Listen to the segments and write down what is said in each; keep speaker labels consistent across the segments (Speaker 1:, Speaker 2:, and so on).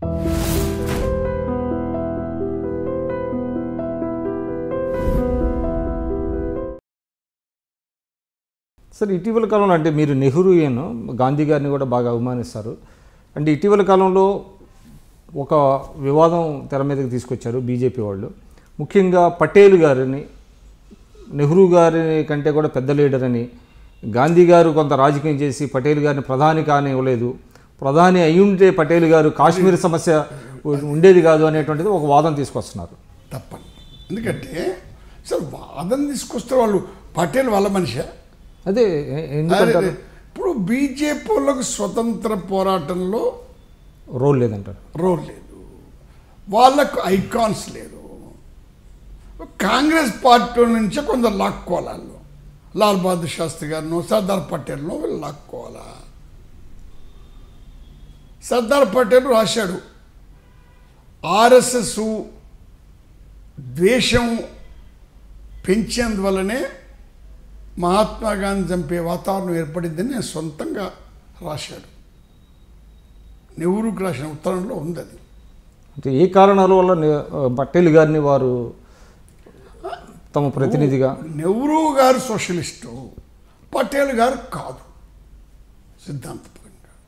Speaker 1: Sir ఇటీవల కాలంలో అంటే మీరు నెహ్రూయేను గాంధీ గారిని కూడా బాగా అవమానిస్తారు అంటే ఇటీవల కాలంలో ఒక వివాదం తెర మీదకి తీసుకొచ్చారు బీజేపీ వాళ్ళు ముఖ్యంగా పటేల్ గారిని నెహ్రూ గారి కంటే కూడా పెద్ద లీడర్ అని గాంధీ గారు కొంత రాజకీయం చేసి పటేల్ గారిని ప్రధాని కానివ్వలేదు ప్రధాని అయి ఉంటే పటేల్ గారు కాశ్మీర్ సమస్య ఉండేది కాదు అనేటువంటిది ఒక వాదం తీసుకొస్తున్నారు
Speaker 2: తప్పండి ఎందుకంటే అసలు వాదన తీసుకొస్తే వాళ్ళు పటేల్ వాళ్ళ మనిషా
Speaker 1: అదే ఎ- ఎందుకంటారు
Speaker 2: ఇప్పుడు బీజేపీ వాళ్ళకు స్వతంత్ర పోరాటంలో
Speaker 1: రోల్ లేదంటారు
Speaker 2: రోల్ లేదు వాళ్ళకు ఐకాన్స్ లేదు కాంగ్రెస్ పార్టీ నుంచే కొందరు లాక్కోవాలి వాళ్ళు లాల్ బహదూర్ శాస్త్రి గారిను సర్దార్ పటేల్ను వీళ్ళు లాక్కోవాలా సర్దార్ పటేల్ రాశాడు ఆర్ఎస్ఎస్ ద్వేషం పెంచేందువల్లనే మహాత్మా గాంధీ చంపే వాతావరణం ఏర్పడిందని నేను సొంతంగా రాశాడు నెహ్రూకి రాసిన ఉత్తరంలో ఉంది అది
Speaker 1: అంటే ఏ కారణాల వల్ల నే- పటేల్ గారిని వారు తమ ప్రతినిధిగా
Speaker 2: నెహ్రూ గారు సోషలిస్టు పటేల్ గారు కాదు సిద్ధాంతపరంగా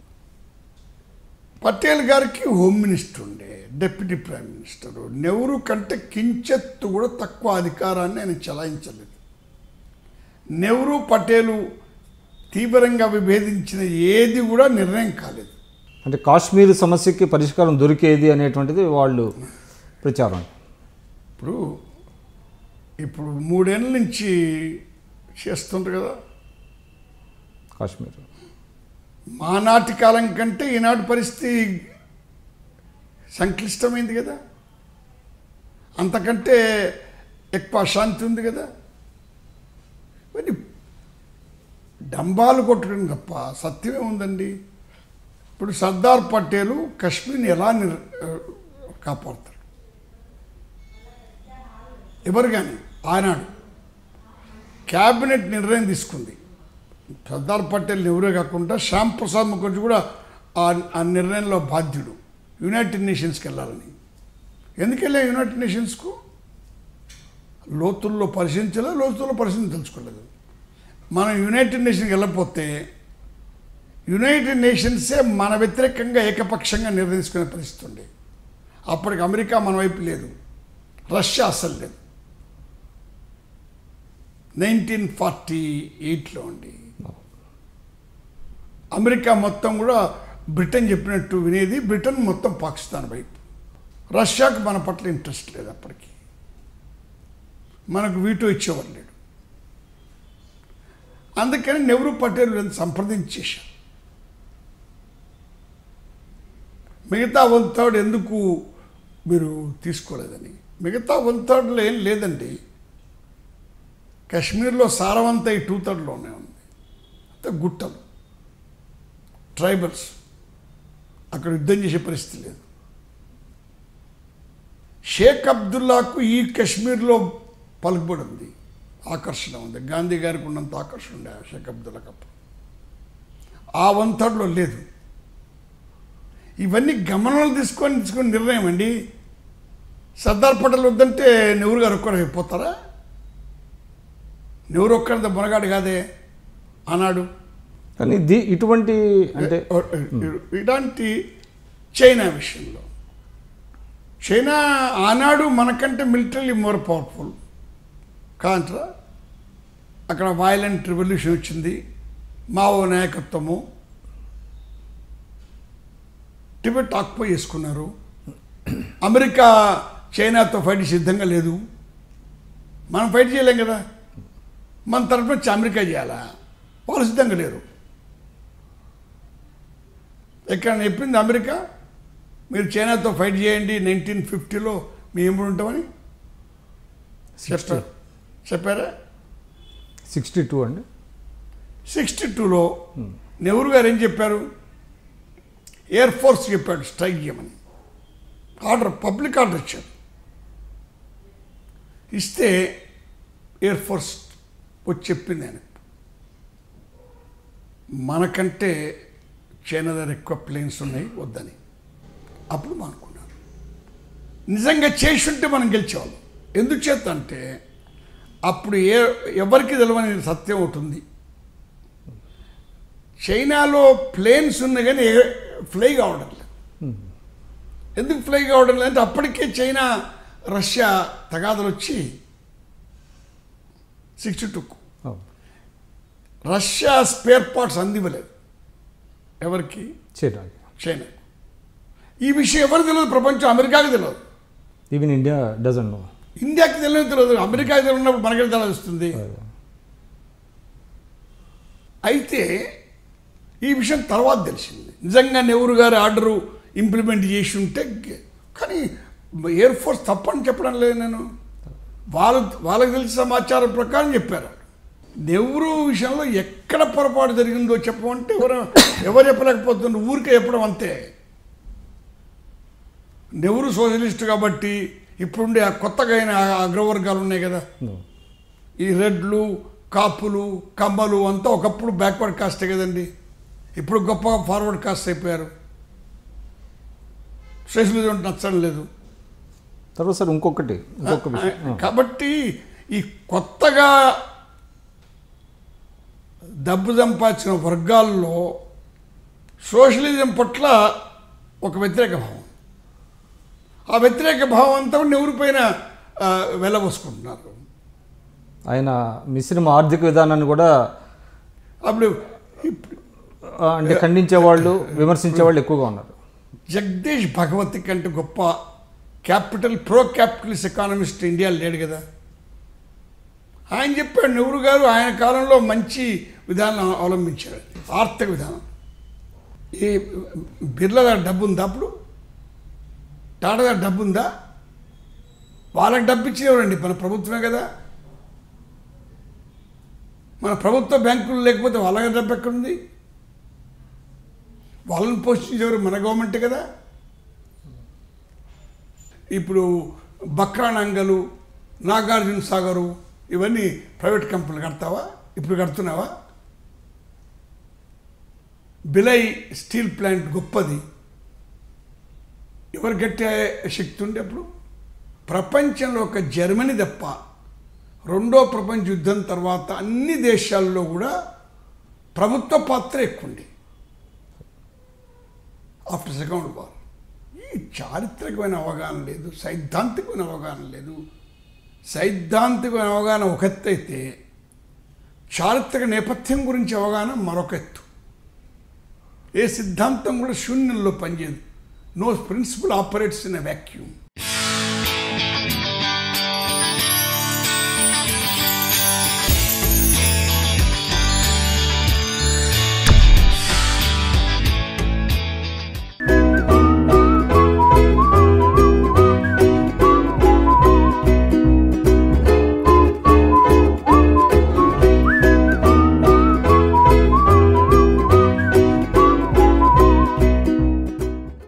Speaker 2: పటేల్ గారికి హోమ్ మినిస్టర్ ఉండే డిప్యూటీ ప్రైమ్ మినిస్టర్ నెహ్రూ కంటే కించెత్తు కూడా తక్కువ అధికారాన్ని ఆయన చలాయించలేదు నెహ్రూ పటేలు తీవ్రంగా విభేదించిన ఏది కూడా నిర్ణయం కాలేదు
Speaker 1: అంటే కాశ్మీర్ సమస్యకి పరిష్కారం దొరికేది అనేటువంటిది వాళ్ళు ప్రచారం
Speaker 2: ఇప్పుడు ఇప్పుడు మూడేళ్ళ నుంచి చేస్తుంటారు కదా
Speaker 1: కాశ్మీర్
Speaker 2: మానాటి కాలం కంటే ఈనాటి పరిస్థితి సంక్లిష్టమైంది కదా అంతకంటే ఎక్కువ అశాంతి ఉంది కదా మరి డంబాలు కొట్టడం తప్ప సత్యమే ఉందండి ఇప్పుడు సర్దార్ పటేలు కశ్మీర్ని ఎలా నిర్ కాపాడుతాడు ఎవరు కానీ ఆనాడు క్యాబినెట్ నిర్ణయం తీసుకుంది సర్దార్ పటేల్ ఎవరే కాకుండా శ్యామ్ ప్రసాద్ ముఖర్జీ కూడా ఆ ఆ నిర్ణయంలో బాధ్యుడు యునైటెడ్ నేషన్స్కి వెళ్ళాలని ఎందుకు వెళ్ళా యునైటెడ్ నేషన్స్కు లోతుల్లో పరిశీలించలేదు లోతుల్లో పరిశీలన తెలుసుకోలేదు మనం యునైటెడ్ నేషన్కి వెళ్ళకపోతే యునైటెడ్ నేషన్సే మన వ్యతిరేకంగా ఏకపక్షంగా నిర్ణయించుకునే పరిస్థితి ఉండే అప్పటికి అమెరికా మన వైపు లేదు రష్యా అసలు లేదు నైన్టీన్ ఫార్టీ ఎయిట్లో అండి అమెరికా మొత్తం కూడా బ్రిటన్ చెప్పినట్టు వినేది బ్రిటన్ మొత్తం పాకిస్తాన్ వైపు రష్యాకు మన పట్ల ఇంట్రెస్ట్ లేదు అప్పటికి మనకు వీటో ఇచ్చేవారు లేడు అందుకని నెహ్రూ పటేల్ వీళ్ళని సంప్రదించేశారు మిగతా వన్ థర్డ్ ఎందుకు మీరు తీసుకోలేదని మిగతా వన్ థర్డ్లో ఏం లేదండి కాశ్మీర్లో సారవంత ఈ టూ థర్డ్లోనే ఉంది అంతే గుట్టలు ట్రైబల్స్ అక్కడ యుద్ధం చేసే పరిస్థితి లేదు షేక్ అబ్దుల్లాకు ఈ కశ్మీర్లో పలుకుబడి ఉంది ఆకర్షణ ఉంది గాంధీ గారికి ఉన్నంత ఆకర్షణ ఉండే ఆ షేక్ అబ్దుల్లాకి అప్పుడు ఆ వన్ థర్డ్లో లేదు ఇవన్నీ గమనంలో తీసుకొని తీసుకొని నిర్ణయం అండి సర్దార్ పటేల్ వద్దంటే నెహ్రూ గారు ఒక్కరు అయిపోతారా నెహ్రూ ఒక్కరిది మునగాడు కాదే అన్నాడు
Speaker 1: కానీ ది ఇటువంటి అంటే
Speaker 2: ఇలాంటి చైనా విషయంలో చైనా ఆనాడు మనకంటే మిలిటరీ మోర్ పవర్ఫుల్ కాంట్రా అక్కడ వైలెంట్ రెవల్యూషన్ వచ్చింది మావో నాయకత్వము టిబెట్ ఆక్యుపై చేసుకున్నారు అమెరికా చైనాతో ఫైట్ సిద్ధంగా లేదు మనం ఫైట్ చేయలేం కదా మన తరఫున వచ్చి అమెరికా చేయాలా వాళ్ళు సిద్ధంగా లేరు ఎక్కడ చెప్పింది అమెరికా మీరు చైనాతో ఫైట్ చేయండి నైన్టీన్ ఫిఫ్టీలో మేము ఎప్పుడు ఉంటామని చెప్పారు చెప్పారా
Speaker 1: సిక్స్టీ టూ అండి
Speaker 2: సిక్స్టీ టూలో నెహ్రూ గారు ఏం చెప్పారు ఎయిర్ ఫోర్స్ చెప్పాడు స్ట్రైక్ చేయమని ఆర్డర్ పబ్లిక్ ఆర్డర్ ఇచ్చారు ఇస్తే ఎయిర్ ఫోర్స్ వచ్చి చెప్పింది ఆయన మనకంటే చైనా దగ్గర ఎక్కువ ప్లేన్స్ ఉన్నాయి వద్దని అప్పుడు మానుకున్నారు నిజంగా చేసి ఉంటే మనం గెలిచేవాళ్ళం ఎందుకు చేత అంటే అప్పుడు ఏ ఎవరికి తెలియని సత్యం ఒకటి ఉంది చైనాలో ప్లేన్స్ ఉన్నాయి కానీ ఏ- ఫ్లై కావడం లేదు ఎందుకు ఫ్లై కావడం లేదంటే అప్పటికే చైనా రష్యా తగాదలు వచ్చి సిక్స్టీ టూకు
Speaker 1: అవును.
Speaker 2: రష్యా స్పేర్ పార్ట్స్ అందివ్వలేదు ఎవరికి
Speaker 1: చైనాకి
Speaker 2: చైనా ఈ విషయం ఎవరు తెలియదు ప్రపంచం అమెరికాకి తెలియదు
Speaker 1: ఈవెన్ ఇండియా డజన్ నో
Speaker 2: ఇండియాకి తెలియదు తెలియదు అమెరికాకి తెలియనప్పుడు మనకి తెలుస్తుంది అయితే ఈ విషయం తర్వాత తెలిసింది నిజంగా నెహ్రూ గారి ఆర్డరు ఇంప్లిమెంట్ చేసి ఉంటే గ- కానీ ఎయిర్ ఫోర్స్ తప్పని చెప్పడం లేదు నేను వాళ్ళు వాళ్ళకి తెలిసిన సమాచారం ప్రకారం చెప్పారు నెహ్రూ విషయంలో ఎక్కడ పొరపాటు జరిగిందో చెప్పమంటే ఎవరు ఎవరు చెప్పలేకపోతున్నారు ఊరికే చెప్పడం అంతే నెహ్రూ సోషలిస్ట్ కాబట్టి ఇప్పుడుండే ఆ కొత్తగా అయిన ఆ అగ్రవర్గాలు ఉన్నాయి కదా
Speaker 1: నో
Speaker 2: ఈ రెడ్లు కాపులు కమ్మలు అంతా ఒకప్పుడు బ్యాక్వర్డ్ కాస్టే కదండి ఇప్పుడు గొప్ప ఫార్వర్డ్ కాస్ట్ అయిపోయారు సోషలిజం అంటే నచ్చడం లేదు
Speaker 1: తర్వాత సార్ ఇంకొకటి ఇంకొక విషయం ఆ.
Speaker 2: కాబట్టి ఈ కొత్తగా డబ్బు సంపాదించిన వర్గాల్లో సోషలిజం పట్ల ఒక వ్యతిరేక భావం ఆ వ్యతిరేక భావం అంతా నెవరి పైన ఆ, వెళ్ళబోసుకుంటున్నారు
Speaker 1: ఆయన మిశ్రమ ఆర్థిక విధానాన్ని కూడా
Speaker 2: అప్పుడు ఇప్పుడు
Speaker 1: ఆ, అంటే ఖండించే వాళ్ళు విమర్శించే వాళ్ళు ఎక్కువగా ఉన్నారు
Speaker 2: జగదీష్ భగవతి కంటే గొప్ప capital pro capitalist economist India లేడు కదా ఆయన చెప్పాడు నెహ్రూ గారు ఆయన కాలంలో మంచి విధానం అవలంబించాడు ఆర్థిక విధానం ఈ బిర్లా దగ్గర డబ్బు ఉందా అప్పుడు టాటా దగ్గర డబ్బు ఉందా వాళ్ళకి డబ్బు ఇచ్చేవారండి మన ప్రభుత్వమే కదా మన ప్రభుత్వ బ్యాంకులు లేకపోతే వాళ్ళ దగ్గర డబ్బు ఎక్కడుంది వాళ్ళని పోషించేవారు మన గవర్నమెంట్ కదా ఇప్పుడు బక్రానంగలు నాగార్జున సాగరు ఇవన్నీ ప్రైవేట్ కంపెనీలు కడతావా ఇప్పుడు కడుతున్నావా బిలై స్టీల్ ప్లాంట్ గొప్పది ఎవరు కట్టే శక్తి ఉండే అప్పుడు ప్రపంచంలో ఒక జర్మనీ తప్ప రెండో ప్రపంచ యుద్ధం తర్వాత అన్ని దేశాల్లో కూడా ప్రభుత్వ పాత్ర ఎక్కువ ఉంది ఆఫ్టర్ సెకండ్ వార్ ఈ చారిత్రకమైన అవగాహన లేదు సైద్ధాంతికమైన అవగాహన లేదు సైద్ధాంతికమైన అవగాహన ఒక ఎత్తు అయితే చారిత్రక నేపథ్యం గురించి అవగాహన మరొక ఎత్తు ఏ సిద్ధాంతం కూడా శూన్యంలో పనిచేయదు no principle operates in a vacuum